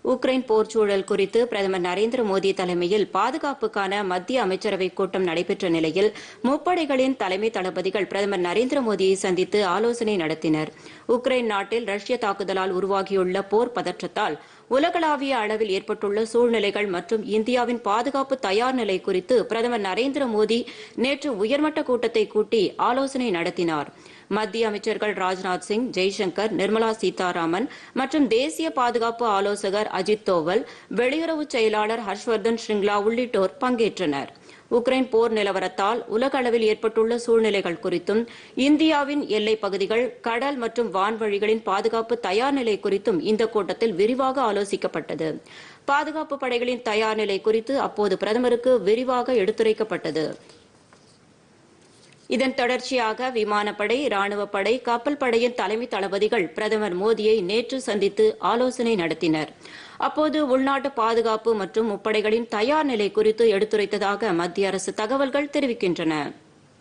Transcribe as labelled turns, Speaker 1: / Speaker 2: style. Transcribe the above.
Speaker 1: Ukraine போர் சூழல் குறித்து பிரதமர் நரேந்திர மோடி தலைமையில் பாதுகாப்புக்கான மத்திய அமைச்சரவை கூட்டம் நடைபெற்ற நிலையில் முப்படைகளின் தலைமை தளபதிகள் பிரதமர் நரேந்திர மோடியை சந்தித்து ஆலோசனை நடத்தினர் உக்ரைன் நாட்டில் ரஷ்ய தாக்குதலால் உருவாகியுள்ள போர் பதற்றத்தால் உலகளாவிய அளவில் ஏற்பட்டுள்ள சூழ்நிலைகள் மற்றும் இந்தியாவின் பாதுகாப்பு தயார் நிலை குறித்து பிரதமர் நரேந்திர மோடி நேற்று உயர்மட்ட கூட்டத்தை கூட்டி ஆலோசனை நடத்தினார் மத்திய அமைச்சர்கள் ராஜ்நாத் சிங் ஜெய்சங்கர் நிர்மலா சீதாராமன் மற்றும் தேசிய பாதுகாப்பு ஆலோசகர் அஜித் தோவல் வெளியுறவு செயலாளர் ஹர்ஷ்வர்தன் ஸ்ரிங்லா உள்ளிட்டோர் பங்கேற்றனர் உக்ரைன் போர் நிலவரத்தால் உலக அளவில் ஏற்பட்டுள்ள சூழ்நிலைகள் குறித்தும் இந்தியாவின் எல்லைப் பகுதிகள் கடல் மற்றும் வான்வழிகளின் பாதுகாப்பு தயார் நிலை குறித்தும் இந்த கூட்டத்தில் விரிவாக ஆலோசிக்கப்பட்டது பாதுகாப்பு படைகளின் தயார் நிலை குறித்து அப்போது பிரதமருக்கு விரிவாக எடுத்துரைக்கப்பட்டது இதன் தொடர்ச்சியாக விமானப்படை ராணுவப்படை கப்பல் படையின் தலைமை தளபதிகள் பிரதமர் மோடியை நேற்று சந்தித்து ஆலோசனை நடத்தினர் அப்போது உள்நாட்டு பாதுகாப்பு மற்றும் முப்படைகளின் தயார் நிலை குறித்து எடுத்துரைத்ததாக மத்திய அரசு தகவல்கள் தெரிவிக்கின்றன